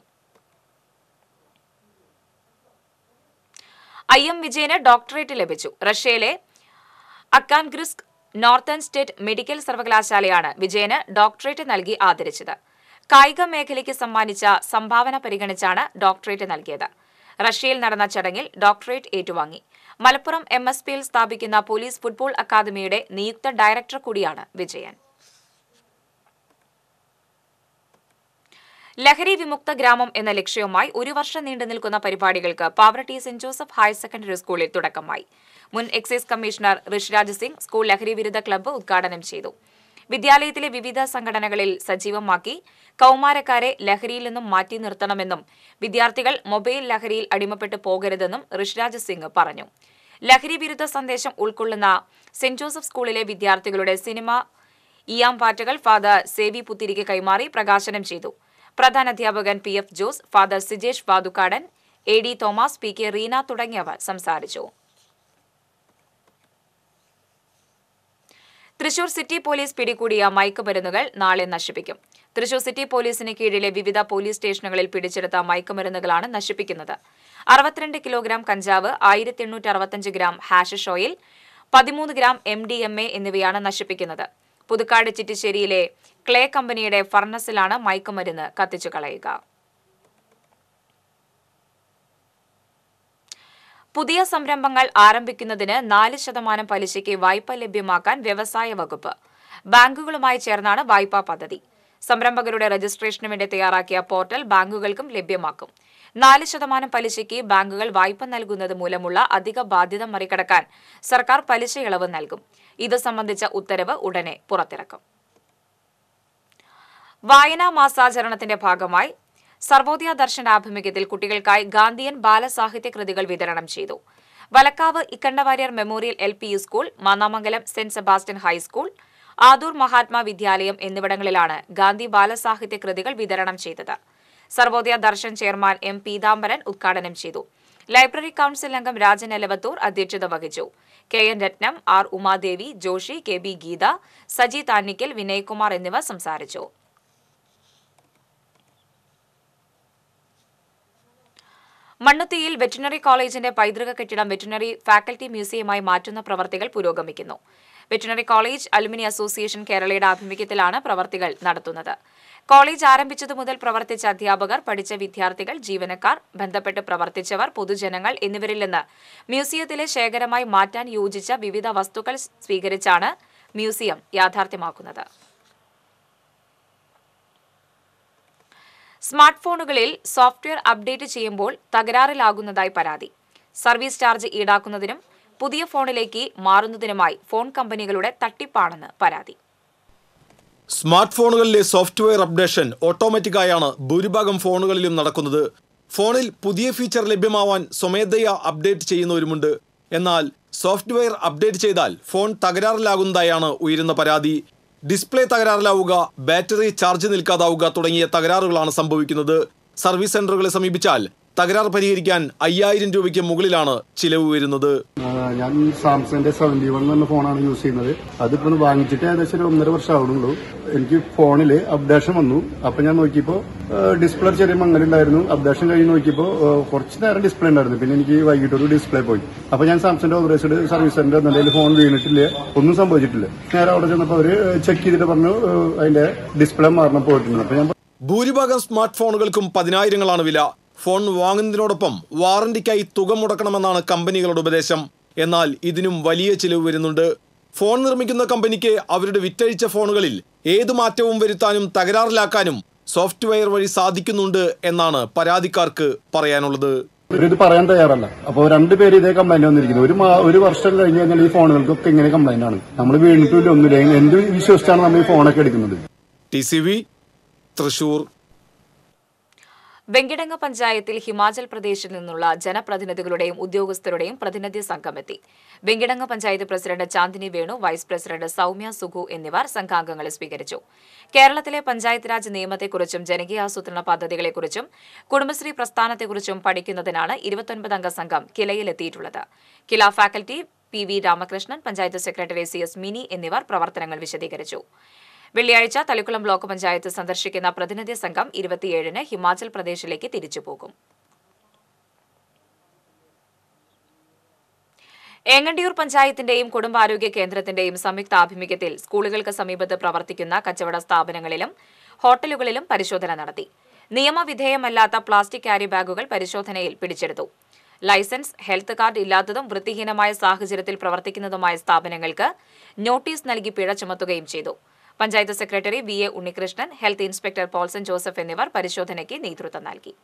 ഐ എം വിജയന് ഡോക്ടറേറ്റ് ലഭിച്ചു റഷ്യയിലെ അക്കാൻഗ്രിസ്ക് നോർത്തേൺ സ്റ്റേറ്റ് മെഡിക്കൽ സർവകലാശാലയാണ് വിജയന് ഡോക്ടറേറ്റ് നൽകി ആദരിച്ചത് കായിക മേഖലയ്ക്ക് സമ്മാനിച്ച സംഭാവന പരിഗണിച്ചാണ് ഡോക്ടറേറ്റ് നൽകിയത് റഷ്യയിൽ നടന്ന ചടങ്ങിൽ ഡോക്ടറേറ്റ് ഏറ്റുവാങ്ങി മലപ്പുറം എം എസ് പിയിൽ സ്ഥാപിക്കുന്ന പോലീസ് ഫുട്ബോൾ അക്കാദമിയുടെ നിയുക്ത ഡയറക്ടർ കൂടിയാണ് വിജയൻ ലഹരി വിമുക്ത ഗ്രാമം എന്ന ലക്ഷ്യവുമായി ഒരു വർഷം നീണ്ടു നിൽക്കുന്ന പരിപാടികൾക്ക് Pavaratty saint Joseph higher secondary സ്കൂളിൽ തുടക്കമായി മുൻ excise commissioner Rishiraj Singh school ലഹരി വിരുദ്ധ ക്ലബ്ബ് ഉദ്ഘാടനം ചെയ്തു വിദ്യാലയത്തിലെ വിവിധ സംഘടനകളിൽ സജീവമാക്കി കൌമാരക്കാരെ ലഹരിയിൽ നിന്നും മാറ്റി നിർത്തണമെന്നും വിദ്യാർത്ഥികൾ മൊബൈൽ ലഹരിയിൽ അടിമപ്പെട്ടു പോകരുതെന്നും ഋഷിരാജ് സിംഗ് പറഞ്ഞു ലഹരി വിരുദ്ധ സന്ദേശം ഉൾക്കൊള്ളുന്ന സെന്റ് ജോസഫ് സ്കൂളിലെ വിദ്യാർത്ഥികളുടെ സിനിമ ഇയാം പാട്ടുകൾ ഫാദർ സേവി പുത്തിരിക്ക് കൈമാറി പ്രകാശനം ചെയ്തു പ്രധാന അധ്യാപകൻ P F Jose father Sijesh Vathukkadan A D Thomas P K Reena തുടങ്ങിയവർ സംസാരിച്ചു തൃശൂർ സിറ്റി പോലീസ് പിടികൂടിയ മയക്കുമരുന്നുകൾ നാളെ നശിപ്പിക്കും തൃശൂർ സിറ്റി പോലീസിന് കീഴിലെ വിവിധ പോലീസ് സ്റ്റേഷനുകളിൽ പിടിച്ചെടുത്ത മയക്കുമരുന്നുകളാണ് നശിപ്പിക്കുന്നത് അറുപത്തിരണ്ട് കിലോഗ്രാം കഞ്ചാവ് ആയിരത്തി എണ്ണൂറ്റി അറുപത്തഞ്ച് ഗ്രാം ഹാഷിഷ് ഓയിൽ പതിമൂന്ന് gram M D M A എന്നിവയാണ് നശിപ്പിക്കുന്നത് പുതുക്കാട് ചിറ്റിശ്ശേരിയിലെ ക്ലേ കമ്പനിയുടെ ഫർണസിലാണ് മയക്കുമരുന്ന് കത്തിച്ചു കളയുക പുതിയ സംരംഭങ്ങൾ ആരംഭിക്കുന്നതിന് നാല് ശതമാനം പലിശയ്ക്ക് വായ്പ ലഭ്യമാക്കാൻ വ്യവസായ വകുപ്പ് ബാങ്കുകളുമായി ചേർന്നാണ് വായ്പാ പദ്ധതി സംരംഭകരുടെ രജിസ്ട്രേഷന് വേണ്ടി തയ്യാറാക്കിയ പോർട്ടൽ ബാങ്കുകൾക്കും ലഭ്യമാക്കും നാല് ശതമാനം പലിശയ്ക്ക് ബാങ്കുകൾ വായ്പ നൽകുന്നത് മൂലമുള്ള അധിക ബാധ്യത മറികടക്കാൻ സർക്കാർ പലിശ ഇളവ് നൽകും ഇത് സംബന്ധിച്ച ഉത്തരവ് ഉടനെ പുറത്തിറക്കും വായനാ മാസാചരണത്തിന്റെ ഭാഗമായി സർവോദയ ദർശൻ ആഭിമുഖ്യത്തിൽ കുട്ടികൾക്കായി ഗാന്ധിയൻ ബാലസാഹിത്യ കൃതികൾ വിതരണം ചെയ്തു Valakkavu Ikkandavarier memorial L P U school Mannamangalam saint Sebastian high school Adoor Mahatma വിദ്യാലയം എന്നിവിടങ്ങളിലാണ് ഗാന്ധി ബാലസാഹിത്യ കൃതികൾ വിതരണം ചെയ്തത് സർവോദയ ദർശൻ ചെയർമാൻ എം പീതാംബരൻ ഉദ്ഘാടനം ചെയ്തു ലൈബ്രറി കൌൺസിൽ അംഗം രാജൻ എലവത്തൂർ അധ്യക്ഷത വഹിച്ചു K N Rathnam R Umadevi Joshy K B Geetha Saji Thannikkal Vinaykumar എന്നിവർ സംസാരിച്ചു മണ്ണുത്തിയിൽ വെറ്റിനറി കോളേജിന്റെ പൈതൃക കെട്ടിടം വെറ്റിനറി ഫാക്കൽറ്റി മ്യൂസിയമായി മാറ്റുന്ന പ്രവർത്തികൾ പുരോഗമിക്കുന്നു വെറ്റിനറി കോളേജ് അലുമിനി അസോസിയേഷൻ കേരളയുടെ ആഭിമുഖ്യത്തിലാണ് പ്രവർത്തികൾ നടത്തുന്നത് കോളേജ് ആരംഭിച്ചതു മുതൽ പ്രവർത്തിച്ച അധ്യാപകർ പഠിച്ച വിദ്യാർത്ഥികൾ ജീവനക്കാർ ബന്ധപ്പെട്ട് പ്രവർത്തിച്ചവർ പൊതുജനങ്ങൾ എന്നിവരിൽ നിന്ന് മ്യൂസിയത്തിലെ ശേഖരമായി മാറ്റാൻ യോജിച്ച വിവിധ വസ്തുക്കൾ സ്വീകരിച്ചാണ് മ്യൂസിയം യാഥാർത്ഥ്യമാക്കുന്നത് സ്മാർട്ട് ഫോണുകളിൽ സോഫ്റ്റ്വെയർ അപ്ഡേറ്റ് ചെയ്യുമ്പോൾ തകരാറിലാകുന്നതായി പരാതി സർവീസ് ചാർജ് ഈടാക്കുന്നതിനും പുതിയ ഫോണിലേക്ക് മാറുന്നതിനുമായി ഫോൺ കമ്പനികളുടെ തട്ടിപ്പാണെന്ന് പരാതി സ്മാർട്ട് ഫോണുകളിലെ സോഫ്റ്റ്വെയർ അപ്ഡേഷൻ ഓട്ടോമാറ്റിക്കായാണ് ഭൂരിഭാഗം ഫോണുകളിലും നടക്കുന്നത് ഫോണിൽ പുതിയ ഫീച്ചർ ലഭ്യമാവാൻ സ്വമേധയാ അപ്ഡേറ്റ് ചെയ്യുന്നവരുമുണ്ട് എന്നാൽ സോഫ്റ്റ്വെയർ അപ്ഡേറ്റ് ചെയ്താൽ ഫോൺ തകരാറിലാകുന്നതായാണ് ഉയരുന്ന പരാതി ഡിസ്പ്ലേ തകരാറിലാവുക ബാറ്ററി ചാർജ് നിൽക്കാതാവുക തുടങ്ങിയ തകരാറുകളാണ് സംഭവിക്കുന്നത് സർവീസ് സെന്ററുകളെ സമീപിച്ചാൽ തകരാർ പരിഹരിക്കാൻ അയ്യായിരം രൂപയ്ക്ക് മുകളിലാണ് ചിലവ് വരുന്നത് ആ, ഞാൻ സാംസങ്ങിന്റെ സെവന്റി വൺ എന്ന ഫോണാണ് യൂസ് ചെയ്യുന്നത് അതിപ്പോ ഒന്ന് വാങ്ങിച്ചിട്ട് ഏകദേശം ഒരു ഒന്നര വർഷം ആവുന്നുള്ളൂ എനിക്ക് ഫോണിൽ അപ്ഡേഷൻ വന്നു അപ്പൊ ഞാൻ നോക്കിയപ്പോ ഡിസ്പ്ലേ ചെറിയ മങ്ങലുണ്ടായിരുന്നു അപ്ഡേഷൻ കഴിഞ്ഞ് നോക്കിയപ്പോ ആ, കുറച്ച് നേരം ഡിസ്പ്ലേ ഉണ്ടായിരുന്നു പിന്നെ എനിക്ക് വൈകിട്ട് ഒരു ഡിസ്പ്ലേ പോയി അപ്പൊ ഞാൻ സാംസങ്ങിന്റെ ഓതറൈസ്ഡ് സർവീസ് സെന്റർ എന്തെങ്കിലും ഫോൺ വീണിട്ടില്ല ഒന്നും സംഭവിച്ചിട്ടില്ല നേരെ അവിടെ ചെന്നപ്പോ അവര് ചെക്ക് ചെയ്തിട്ട് പറഞ്ഞു ആ, അതിന്റെ ഡിസ്പ്ലേ മാറണം പോയിട്ടുണ്ട് അപ്പൊ ഞാൻ ഭൂരിഭാഗം സ്മാർട്ട് ഫോണുകൾക്കും പതിനായിരങ്ങളാണ് വില ഫോൺ വാങ്ങുന്നതിനോടൊപ്പം വാറന്റിക്കായി തുക മുടക്കണമെന്നാണ് കമ്പനികളുടെ ഉപദേശം എന്നാൽ ഇതിനും വലിയ ചിലവ് വരുന്നുണ്ട് ഫോൺ നിർമ്മിക്കുന്ന കമ്പനിക്ക് അവരുടെ വിറ്റഴിച്ച ഫോണുകളിൽ ഏതു മാറ്റവും വരുത്താനും തകരാറിലാക്കാനും സോഫ്റ്റ്വെയർ വഴി സാധിക്കുന്നുണ്ട് എന്നാണ് പരാതിക്കാർക്ക് പറയാനുള്ളത് ഇവരിത് പറയാൻ തയ്യാറല്ല അപ്പോൾ രണ്ടുപേര് ഇതേ കംപ്ലൈന്റ് വന്നിരിക്കുന്നത് ഒരു മാ- ഒരു വർഷം കഴിഞ്ഞ് കഴിഞ്ഞാൽ ഈ ഫോണുകൾക്കൊക്കെ ഇങ്ങനെ കംപ്ലൈന്റ് ആണ് നമ്മൾ വീണിട്ടില്ല ഒന്നുമില്ല എന്ത് വിശ്വസിച്ചാണ് നമ്മൾ ഈ ഫോണൊക്കെ എടുക്കുന്നത് T C V Thrissur Venkitangu പഞ്ചായത്തിൽ ഹിമാചൽ പ്രദേശിൽ നിന്നുള്ള ജനപ്രതിനിധികളുടെയും ഉദ്യോഗസ്ഥരുടെയും പ്രതിനിധി സംഘമെത്തി Venkitangu panchayat president Chandini Venu vice president Soumya Sugu എന്നിവർ സംഘാംഗങ്ങളെ സ്വീകരിച്ചു കേരളത്തിലെ പഞ്ചായത്ത് രാജ് നിയമത്തെക്കുറിച്ചും ജനകീയാസൂത്രണ പദ്ധതികളെക്കുറിച്ചും കുടുംബശ്രീ പ്രസ്ഥാനത്തെക്കുറിച്ചും പഠിക്കുന്നതിനാണ് ഇരുപത്തൊൻപതംഗ സംഘം കിലയിലെത്തിയിട്ടുള്ളത് Kila faculty P V Ramakrishnan panchayat secretary C S Mini എന്നിവർ പ്രവർത്തനങ്ങൾ വിശദീകരിച്ചു വെള്ളിയാഴ്ച തളിക്കുളം ബ്ലോക്ക് പഞ്ചായത്ത് സന്ദർശിക്കുന്ന പ്രതിനിധി സംഘം ഇരുപത്തിയേഴിന് ഹിമാചൽ പ്രദേശിലേക്ക് തിരിച്ചുപോകും ഏങ്ങണ്ടിയൂർ പഞ്ചായത്തിന്റെയും കുടുംബാരോഗ്യ കേന്ദ്രത്തിന്റെയും സംയുക്ത ആഭിമുഖ്യത്തിൽ സ്കൂളുകൾക്ക് സമീപത്ത് പ്രവർത്തിക്കുന്ന കച്ചവട സ്ഥാപനങ്ങളിലും ഹോട്ടലുകളിലും പരിശോധന നടത്തി നിയമവിധേയമല്ലാത്ത പ്ലാസ്റ്റിക് ക്യാരി ബാഗുകൾ പരിശോധനയിൽ പിടിച്ചെടുത്തു ലൈസൻസ് ഹെൽത്ത് കാർഡ് ഇല്ലാത്തതും വൃത്തിഹീനമായ സാഹചര്യത്തിൽ പ്രവർത്തിക്കുന്നതുമായ സ്ഥാപനങ്ങൾക്ക് നോട്ടീസ് നൽകി പിഴ ചുമത്തുകയും ചെയ്തു panchayat secretary V A Unnikrishnan health inspector Polson Joseph എന്നിവർ പരിശോധനയ്ക്ക് നേതൃത്വം നൽകി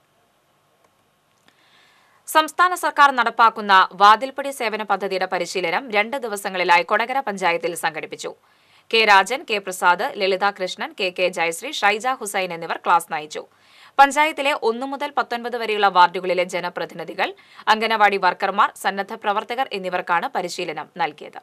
സംസ്ഥാന സർക്കാർ നടപ്പാക്കുന്ന വാതിൽപ്പടി സേവന പദ്ധതിയുടെ പരിശീലനം രണ്ട് ദിവസങ്ങളിലായി കൊടകര പഞ്ചായത്തിൽ സംഘടിപ്പിച്ചു K Rajan K Prasad Lalitha Krishnan K K Jayasree Shaija Hussain എന്നിവർ ക്ലാസ് നയിച്ചു പഞ്ചായത്തിലെ ഒന്നു മുതൽ പത്തൊൻപത് വരെയുള്ള വാർഡുകളിലെ ജനപ്രതിനിധികൾ അംഗനവാടി വർക്കർമാർ സന്നദ്ധ പ്രവർത്തകർ എന്നിവർക്കാണ് പരിശീലനം നൽകിയത്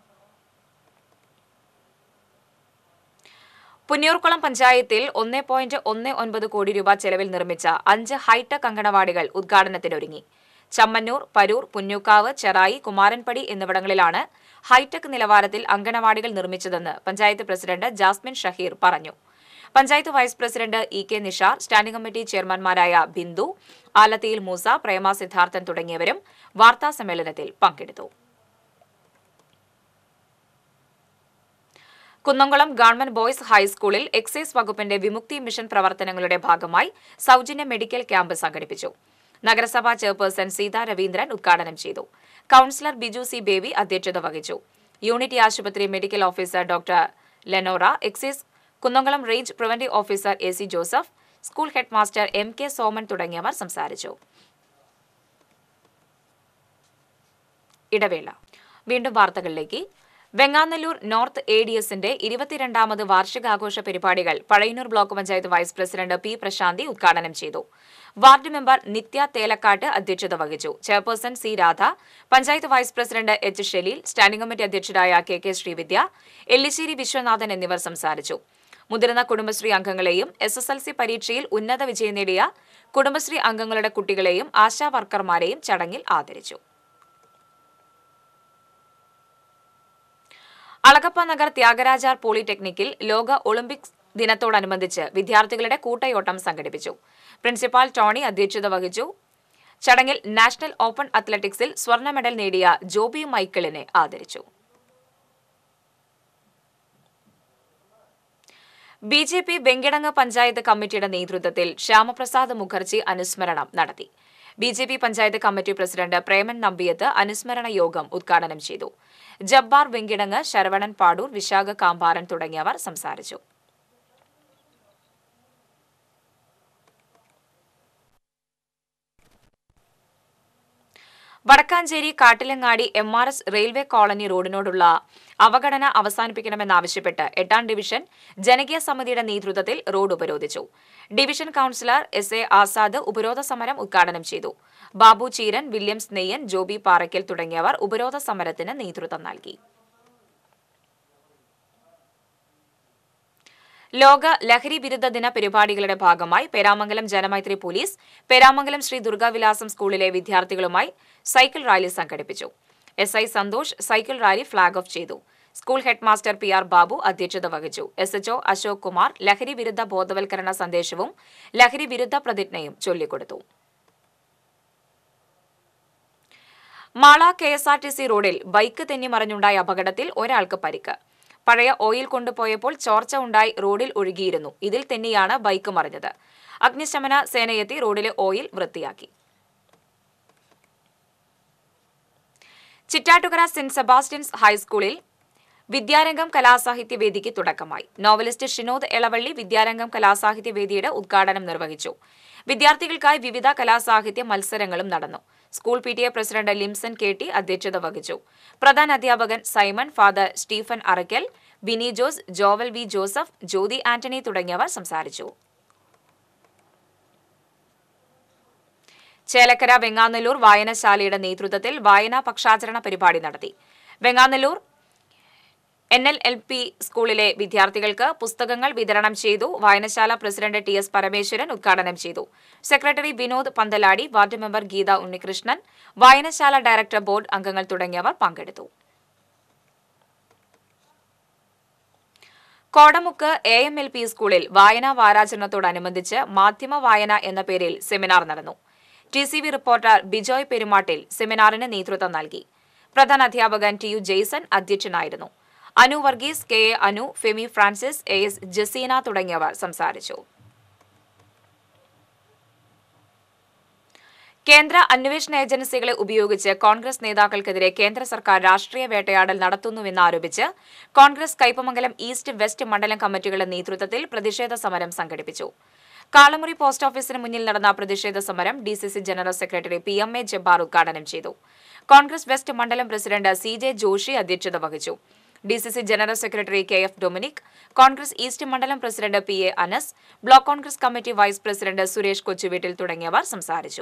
പുന്നൂർക്കുളം പഞ്ചായത്തിൽ ഒന്ന് പോയിന്റ് ഒന്ന് ഒൻപത് കോടി രൂപ ചെലവിൽ നിർമ്മിച്ച അഞ്ച് ഹൈടെക് അങ്കണവാടികൾ ഉദ്ഘാടനത്തിനൊരുങ്ങി ചമ്മന്നൂർ പരൂർ പുന്നൂക്കാവ് ചെറായി കുമാരൻപടി എന്നിവിടങ്ങളിലാണ് ഹൈടെക് നിലവാരത്തിൽ അങ്കണവാടികൾ നിർമ്മിച്ചതെന്ന് പഞ്ചായത്ത് പ്രസിഡന്റ് ജാസ്മിൻ ഷഹീർ പറഞ്ഞു panchayat vice president E K Nishar standing committee ചെയർമാൻമാരായ ബിന്ദു ആലത്തിയിൽ മൂസ പ്രേമ സിദ്ധാർത്ഥൻ തുടങ്ങിയവരും വാർത്താ സമ്മേളനത്തിൽ പങ്കെടുത്തു കുന്നംകുളം ഗവൺമെന്റ് ബോയ്സ് ഹൈസ്കൂളിൽ എക്സൈസ് വകുപ്പിന്റെ വിമുക്തി മിഷൻ പ്രവർത്തനങ്ങളുടെ ഭാഗമായി സൗജന്യ മെഡിക്കൽ ക്യാമ്പ് സംഘടിപ്പിച്ചു നഗരസഭാ ചെയർപേഴ്സൺ സീതാ രവീന്ദ്രൻ ഉദ്ഘാടനം ചെയ്തു കൌൺസിലർ ബിജു സി ബേബി അധ്യക്ഷത വഹിച്ചു യൂണിറ്റി ആശുപത്രി medical officer doctor Lenora excise Kunnamkulam range preventive officer A C Joseph school head master M K Soman തുടങ്ങിയവർ സംസാരിച്ചു ഇടവേള വീണ്ടും വാർത്തകളിലേക്ക് വെങ്ങാനല്ലൂർ നോർത്ത് എ ഡി എസിന്റെ ഇരുപത്തിരണ്ടാമത് വാർഷികാഘോഷ പരിപാടികൾ Pazhayannur block panchayat vice president P Prasanthi ഉദ്ഘാടനം ചെയ്തു വാർഡ് മെമ്പർ നിത്യ തേലക്കാട്ട് അധ്യക്ഷത വഹിച്ചു chairperson C Radha panchayat vice president H Shelil standing committee അധ്യക്ഷരായ കെ കെ ശ്രീവിദ്യ എല്ലിശ്ശേരി വിശ്വനാഥൻ എന്നിവർ സംസാരിച്ചു മുതിർന്ന കുടുംബശ്രീ അംഗങ്ങളെയും എസ് എസ് എൽ സി പരീക്ഷയിൽ ഉന്നത വിജയം നേടിയ കുടുംബശ്രീ അംഗങ്ങളുടെ കുട്ടികളെയും ആശാ വർക്കർമാരെയും ചടങ്ങിൽ ആദരിച്ചു അളകപ്പ നഗർ ത്യാഗരാജാർ പോളിടെക്നിക്കിൽ ലോക ഒളിമ്പിക്സ് ദിനത്തോടനുബന്ധിച്ച് വിദ്യാർത്ഥികളുടെ കൂട്ടയോട്ടം സംഘടിപ്പിച്ചു പ്രിൻസിപ്പാൾ ടോണി അധ്യക്ഷത വഹിച്ചു ചടങ്ങിൽ നാഷണൽ ഓപ്പൺ അത്ലറ്റിക്സിൽ സ്വർണ്ണ മെഡൽ നേടിയ ജോബി മൈക്കിളിനെ ആദരിച്ചു B J P Venkitangu panchayat കമ്മിറ്റിയുടെ നേതൃത്വത്തിൽ ശ്യാമപ്രസാദ് മുഖർജി അനുസ്മരണം നടത്തി B J P panchayat committee president Preman Nambiyath അനുസ്മരണ യോഗം ഉദ്ഘാടനം ചെയ്തു ജബ്ബാർ വെങ്കിടങ്ങ് ശരവണൻ പാടൂർ വിശാഖ കാമ്പാരൻ തുടങ്ങിയവർ സംസാരിച്ചു Wadakkanchery Kattilangadi M R S railway colony റോഡിനോടുള്ള അവഗണന അവസാനിപ്പിക്കണമെന്നാവശ്യപ്പെട്ട് എട്ടാം ഡിവിഷൻ ജനകീയ സമിതിയുടെ നേതൃത്വത്തിൽ റോഡ് ഉപരോധിച്ചു division councillor S A Azad ഉപരോധ സമരം ഉദ്ഘാടനം ചെയ്തു ബാബു ചീരൻ വില്യംസ് നെയ്യൻ ജോബി പാറയ്ക്കൽ തുടങ്ങിയവർ ഉപരോധ സമരത്തിന് നേതൃത്വം നൽകി ലോക ലഹരി വിരുദ്ധ ദിന പരിപാടികളുടെ ഭാഗമായി പേരാമംഗലം ജനമൈത്രി പോലീസ് പേരാമംഗലം ശ്രീ ദുർഗാവിലാസം സ്കൂളിലെ വിദ്യാർത്ഥികളുമായി സൈക്കിൾ റാലി സംഘടിപ്പിച്ചു S I Santhosh cycle rally flag off ചെയ്തു school headmaster P R Babu അധ്യക്ഷത വഹിച്ചു എസ് എച്ച്ഒ അശോക് കുമാർ ലഹരി വിരുദ്ധ ബോധവൽക്കരണ സന്ദേശവും ലഹരി വിരുദ്ധ പ്രതിജ്ഞയും ചൊല്ലിക്കൊടുത്തു Mala K S R T C റോഡിൽ ബൈക്ക് തെന്നിമറിഞ്ഞുണ്ടായ അപകടത്തിൽ ഒരാൾക്ക് പരിക്ക് പഴയ ഓയിൽ കൊണ്ടുപോയപ്പോൾ ചോർച്ച ഉണ്ടായി റോഡിൽ ഒഴുകിയിരുന്നു ഇതിൽ തെന്നിയാണ് ബൈക്ക് മറിഞ്ഞത് അഗ്നിശമന സേനയെത്തി റോഡിലെ ഓയിൽ വൃത്തിയാക്കി ചിറ്റാറ്റുകര സെന്റ് സെബാസ്റ്റ്യൻസ് ഹൈസ്കൂളിൽ വിദ്യാരംഗം കലാസാഹിത്യ വേദിക്ക് തുടക്കമായി നോവലിസ്റ്റ് ഷിനോദ് എളവള്ളി വിദ്യാരംഗം കലാസാഹിത്യ വേദിയുടെ ഉദ്ഘാടനം നിർവഹിച്ചു വിദ്യാർത്ഥികൾക്കായി വിവിധ കലാസാഹിത്യ മത്സരങ്ങളും നടന്നു school P T A president Limson K T അധ്യക്ഷത വഹിച്ചു പ്രധാന അധ്യാപകൻ സൈമൺ ഫാദർ സ്റ്റീഫൻ അറക്കൽ ബിനി ജോസ് ജോവൽ വി ജോസഫ് ജ്യോതി ആന്റണി തുടങ്ങിയവർ സംസാരിച്ചു ചേലക്കര വെങ്ങാനല്ലൂർ വായനശാലയുടെ നേതൃത്വത്തിൽ വായനാ പക്ഷാചരണ പരിപാടി നടത്തി Venganallur N L L P സ്കൂളിലെ വിദ്യാർത്ഥികൾക്ക് പുസ്തകങ്ങൾ വിതരണം ചെയ്തു വായനശാല പ്രസിഡന്റ് ടി എസ് പരമേശ്വരൻ ഉദ്ഘാടനം ചെയ്തു secretary Vinod Panthaladi ward member Geetha Unnikrishnan വായനശാല ഡയറക്ടർ ബോർഡ് അംഗങ്ങൾ തുടങ്ങിയവർ പങ്കെടുത്തു Kodamukku A M L P സ്കൂളിൽ വായനാ വാരാചരണത്തോടനുബന്ധിച്ച് മാധ്യമ വായന എന്ന പേരിൽ സെമിനാർ നടന്നു T C V reporter Bijoy Perumattil സെമിനാറിന് നേതൃത്വം നൽകി പ്രധാന അധ്യാപകൻ ടി യു ജെയ്സൺ അധ്യക്ഷനായിരുന്നു Anu Varghese K A Anu Femi Francis A S Jaseena തുടങ്ങിയവർ സംസാരിച്ചു കേന്ദ്ര അന്വേഷണ ഏജൻസികളെ ഉപയോഗിച്ച് കോൺഗ്രസ് നേതാക്കൾക്കെതിരെ കേന്ദ്ര സർക്കാർ രാഷ്ട്രീയ വേട്ടയാടൽ നടത്തുന്നുവെന്നാരോപിച്ച് കോൺഗ്രസ് കൈപ്പമംഗലം ഈസ്റ്റ് വെസ്റ്റ് മണ്ഡലം കമ്മിറ്റികളുടെ നേതൃത്വത്തിൽ പ്രതിഷേധ സമരം സംഘടിപ്പിച്ചു കാളമുറി പോസ്റ്റ് ഓഫീസിന് മുന്നിൽ നടന്ന പ്രതിഷേധ സമരം D C C general secretary P M A Jabbar ഉദ്ഘാടനം ചെയ്തു കോൺഗ്രസ് വെസ്റ്റ് മണ്ഡലം പ്രസിഡന്റ് സി ജെ ജോഷി അധ്യക്ഷത വഹിച്ചു D C C general secretary K F Dominic Congress east മണ്ഡലം president P A Anas block Congress committee vice president Suresh Kochuveettil തുടങ്ങിയവർ സംസാരിച്ചു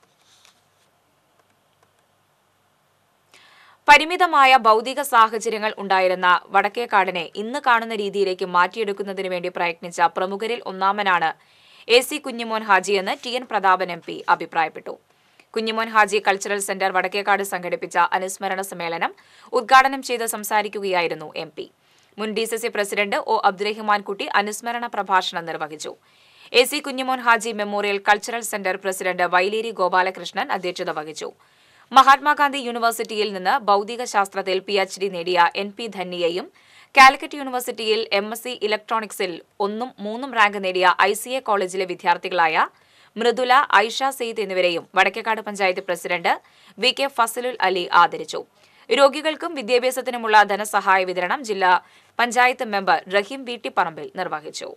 പരിമിതമായ ഭൗതിക സാഹചര്യങ്ങൾ ഉണ്ടായിരുന്ന വടക്കേക്കാടിനെ ഇന്ന് കാണുന്ന രീതിയിലേക്ക് മാറ്റിയെടുക്കുന്നതിന് വേണ്ടി പ്രയത്നിച്ച പ്രമുഖരിൽ ഒന്നാമനാണ് എ സി കുഞ്ഞിമോൻ ഹാജിയെന്ന് T N Prathapan M P അഭിപ്രായപ്പെട്ടു കുഞ്ഞിമോൻ ഹാജി കൾച്ചറൽ സെന്റർ വടക്കേക്കാട് സംഘടിപ്പിച്ച അനുസ്മരണ സമ്മേളനം ഉദ്ഘാടനം ചെയ്ത് സംസാരിക്കുകയായിരുന്നു എം പി മുൻ D C C president O Abdurahiman Kutty അനുസ്മരണ പ്രഭാഷണം നിർവഹിച്ചു A C Kunjimon Haji memorial cultural centre president Vayileri Gopalakrishnan അധ്യക്ഷത വഹിച്ചു മഹാത്മാഗാന്ധി യൂണിവേഴ്സിറ്റിയിൽ നിന്ന് ഭൗതിക ശാസ്ത്രത്തിൽ പി എച്ച് ഡി നേടിയ എൻ പി ധന്യയെയും കാലിക്കറ്റ് യൂണിവേഴ്സിറ്റിയിൽ എം എസ് സി ഇലക്ട്രോണിക്സിൽ ഒന്നും മൂന്നും റാങ്ക് നേടിയ ഐ സി എ കോളേജിലെ വിദ്യാർത്ഥികളായ മൃദുല ഐഷ സെയ്ദ് എന്നിവരെയും Vadakkekad panchayat president V K Fazalul Ali ആദരിച്ചു രോഗികൾക്കും വിദ്യാഭ്യാസത്തിനുമുള്ള ധനസഹായ വിതരണം ജില്ലാ പഞ്ചായത്ത് മെമ്പർ റഹീം വീട്ടിപ്പറമ്പിൽ നിർവഹിച്ചു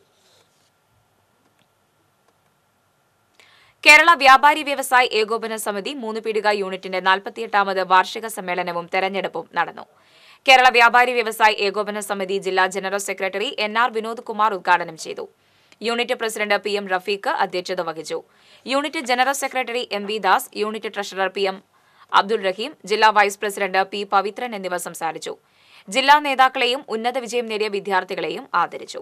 കേരള വ്യാപാരി വ്യവസായി ഏകോപന സമിതി മൂന്ന് പീടിക യൂണിറ്റിന്റെ നാൽപ്പത്തിയെട്ടാമത് വാർഷിക സമ്മേളനവും തെരഞ്ഞെടുപ്പും നടന്നു കേരള വ്യാപാരി വ്യവസായി ഏകോപന സമിതി ജില്ലാ general secretary N R Vinod Kumar ഉദ്ഘാടനം ചെയ്തു unit president P M Rafeeq അധ്യക്ഷത വഹിച്ചു unit general secretary M V Das unit treasurer P M Abdul Raheem ജില്ലാ വൈസ് പ്രസിഡന്റ് പി പവിത്രൻ എന്നിവർ സംസാരിച്ചു ജില്ലാ നേതാക്കളെയും ഉന്നത വിജയം നേടിയ വിദ്യാർത്ഥികളെയും ആദരിച്ചു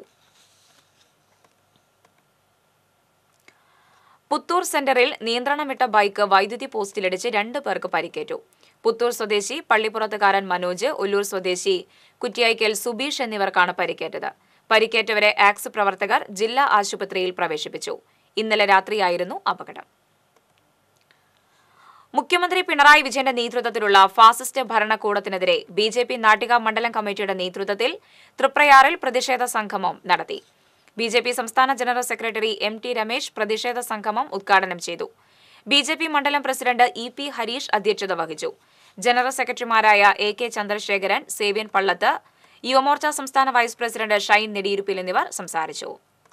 പുത്തൂർ സെന്ററിൽ നിയന്ത്രണമിട്ട ബൈക്ക് വൈദ്യുതി പോസ്റ്റിലിടിച്ച് രണ്ടു പേർക്ക് പരിക്കേറ്റു പുത്തൂർ സ്വദേശി പള്ളിപ്പുറത്തുകാരൻ മനോജ് ഒല്ലൂർ സ്വദേശി കുറ്റിയായ്ക്കൽ സുബീഷ് എന്നിവർക്കാണ് പരിക്കേറ്റത് പരിക്കേറ്റവരെ ആക്സ് പ്രവർത്തകർ ജില്ലാ ആശുപത്രിയിൽ പ്രവേശിപ്പിച്ചു ഇന്നലെ രാത്രിയായിരുന്നു അപകടം മുഖ്യമന്ത്രി പിണറായി വിജയന്റെ നേതൃത്വത്തിലുള്ള ഫാസിസ്റ്റ് ഭരണകൂടത്തിനെതിരെ ബി ജെ പി നാട്ടിക മണ്ഡലം കമ്മിറ്റിയുടെ നേതൃത്വത്തിൽ തൃപ്രയാറിൽ പ്രതിഷേധ സംഗമം നടത്തി ബി ജെ പി സംസ്ഥാന general secretary M T Ramesh പ്രതിഷേധ സംഗമം ഉദ്ഘാടനം ചെയ്തു ബി ജെ പി മണ്ഡലം പ്രസിഡന്റ് ഇ പി ഹരീഷ് അധ്യക്ഷത വഹിച്ചു ജനറൽ സെക്രട്ടറിമാരായ എ കെ ചന്ദ്രശേഖരൻ സേവ്യൻ പള്ളത്ത് യുവമോർച്ച സംസ്ഥാന വൈസ് പ്രസിഡന്റ് ഷൈൻ നെടിയിരുപ്പിൽ എന്നിവർ സംസാരിച്ചു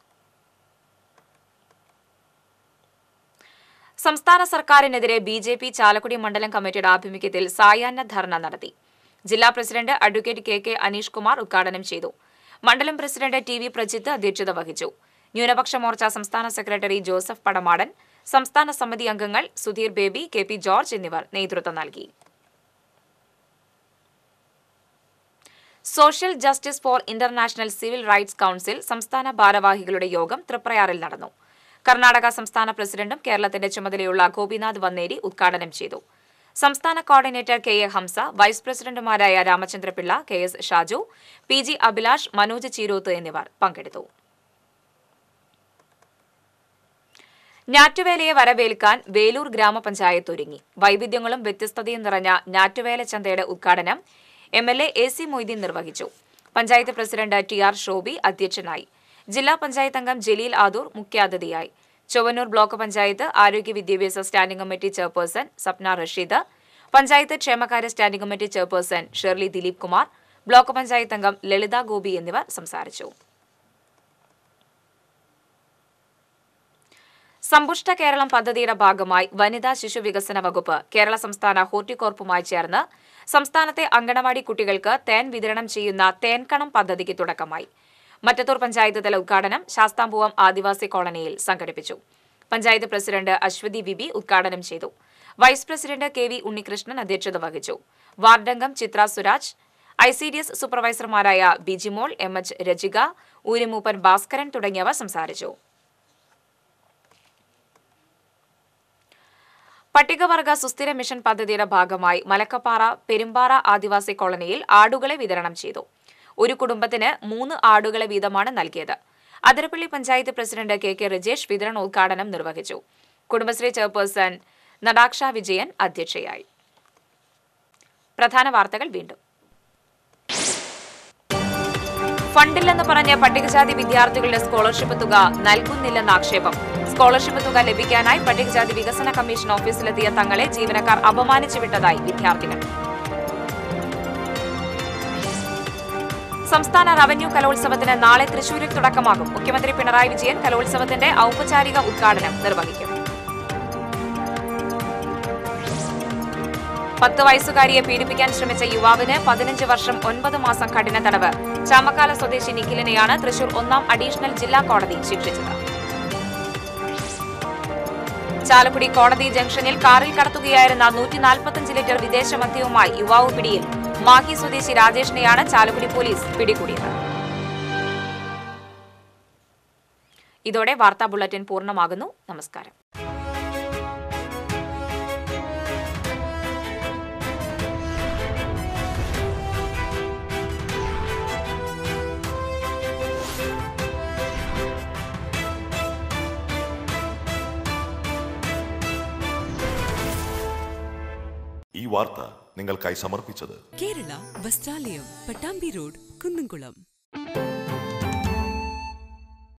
സംസ്ഥാന സർക്കാരിനെതിരെ ബി ജെ പി ചാലക്കുടി മണ്ഡലം കമ്മിറ്റിയുടെ ആഭിമുഖ്യത്തിൽ സായാഹ്ന ധർണ നടത്തി ജില്ലാ president advocate K K Aneesh Kumar ഉദ്ഘാടനം ചെയ്തു മണ്ഡലം പ്രസിഡന്റ് ടി വി പ്രജിത്ത് അധ്യക്ഷത വഹിച്ചു ന്യൂനപക്ഷ മോർച്ച സംസ്ഥാന സെക്രട്ടറി ജോസഫ് പടമാടൻ സംസ്ഥാന സമിതി അംഗങ്ങൾ സുധീർ ബേബി കെ പി ജോർജ് എന്നിവർ നേതൃത്വം നൽകി social justice for international civil rights council സംസ്ഥാന ഭാരവാഹികളുടെ യോഗം തൃപ്രയാറിൽ നടന്നു കർണാടക സംസ്ഥാന പ്രസിഡന്റും കേരളത്തിന്റെ ചുമതലയുള്ള ഗോപിനാഥ് വന്നേരി ഉദ്ഘാടനം ചെയ്തു സംസ്ഥാന coordinator K A Hamza vice പ്രസിഡന്റുമാരായ Ramachandrapilla K S Shaju P G Abhilash Manoj Cheeroth എന്നിവർ പങ്കെടുത്തു ഞാറ്റുവേലയെ വരവേൽക്കാൻ വേലൂർ ഗ്രാമപഞ്ചായത്ത് ഒരുങ്ങി വൈവിധ്യങ്ങളും വ്യത്യസ്തതയും നിറഞ്ഞ ഞാറ്റുവേല ചന്തയുടെ ഉദ്ഘാടനം M L A A C Moideen നിർവഹിച്ചു panchayat president T R Shoby അധ്യക്ഷനായി ജില്ലാ പഞ്ചായത്ത് അംഗം ജലീൽ ആദൂർ മുഖ്യാതിഥിയായി ചൊവ്വന്നൂർ ബ്ലോക്ക് പഞ്ചായത്ത് ആരോഗ്യ വിദ്യാഭ്യാസ standing committee chairperson Sapna Rasheed panchayat ക്ഷേമകാര്യ standing committee chairperson Sherly Dileep Kumar block panchayat അംഗം ലളിത ഗോപി എന്നിവർ സംസാരിച്ചു സമ്പുഷ്ട കേരളം പദ്ധതിയുടെ ഭാഗമായി വനിതാ ശിശു വികസന വകുപ്പ് കേരള സംസ്ഥാന ഹോർട്ടികോർപ്പുമായി ചേർന്ന് സംസ്ഥാനത്തെ അങ്കണവാടി കുട്ടികൾക്ക് തേൻ വിതരണം ചെയ്യുന്ന തേൻകണം പദ്ധതിക്ക് തുടക്കമായി മറ്റത്തൂർ പഞ്ചായത്ത് തല ഉദ്ഘാടനം ശാസ്താംപൂവം ആദിവാസി കോളനിയിൽ സംഘടിപ്പിച്ചു പഞ്ചായത്ത് പ്രസിഡന്റ് അശ്വതി വിബി ഉദ്ഘാടനം ചെയ്തു vice president K V Unnikrishnan അധ്യക്ഷത വഹിച്ചു വാർഡംഗം Chithra Suraj I C D S സൂപ്പർവൈസർമാരായ ബിജിമോൾ എം എച്ച് രജിക ഊരിമൂപ്പൻ ഭാസ്കരൻ തുടങ്ങിയവർ സംസാരിച്ചു പട്ടികവർഗ സുസ്ഥിര മിഷൻ പദ്ധതിയുടെ ഭാഗമായി മലക്കപ്പാറ പെരുമ്പാറ ആദിവാസി കോളനിയിൽ ആടുകളെ വിതരണം ചെയ്തു ഒരു കുടുംബത്തിന് മൂന്ന് ആടുകളെ വീതമാണ് നൽകിയത് Athirappilly panchayat president K K Rajesh വിതരണോദ്ഘാടനം നിർവഹിച്ചു കുടുംബശ്രീ ചെയർപേഴ്സൺ നടാക്ഷ വിജയൻ അധ്യക്ഷയായി പ്രധാന വാർത്തകൾ വീണ്ടും ഫണ്ടില്ലെന്ന് പറഞ്ഞ് പട്ടികജാതി വിദ്യാർത്ഥികളുടെ സ്കോളർഷിപ്പ് തുക നൽകുന്നില്ലെന്ന ആക്ഷേപം സ്കോളർഷിപ്പ് തുക ലഭിക്കാനായി പട്ടികജാതി വികസന കമ്മീഷൻ ഓഫീസിലെത്തിയ തങ്ങളെ ജീവനക്കാർ അപമാനിച്ചു വിട്ടതായി വിദ്യാർത്ഥികൾ സംസ്ഥാന റവന്യൂ കലോത്സവത്തിന് നാളെ തൃശൂരിൽ തുടക്കമാകും മുഖ്യമന്ത്രി പിണറായി വിജയൻ കലോത്സവത്തിന്റെ ഔപചാരിക ഉദ്ഘാടനം നിർവഹിക്കും പത്ത് വയസ്സുകാരിയെ പീഡിപ്പിക്കാൻ ശ്രമിച്ച യുവാവിന് പതിനഞ്ച് വർഷം ഒൻപത് മാസം കഠിന തടവ് ചാമക്കാല സ്വദേശി നിഖിലിനെയാണ് തൃശൂർ ഒന്നാം അഡീഷണൽ ജില്ലാ കോടതി ശിക്ഷിച്ചത് ചാലക്കുടി കോടതി ജംഗ്ഷനിൽ കാറിൽ കടത്തുകയായിരുന്ന നൂറ്റി നാൽപ്പത്തഞ്ച് ലിറ്റർ വിദേശ മദ്യവുമായി യുവാവ് പിടിയിൽ മാഹി സ്വദേശി രാജേഷിനെയാണ് ചാലക്കുടി പോലീസ് പിടികൂടിയത് ഇതോടെ വാർത്താ ബുള്ളറ്റിൻ പൂർണ്ണമാകുന്നു നമസ്കാരം ഈ വാർത്ത നിങ്ങൾക്കായി സമർപ്പിച്ചത് കേരള വസ്ത്രാലയം പട്ടാമ്പി റോഡ് കുന്നംകുളം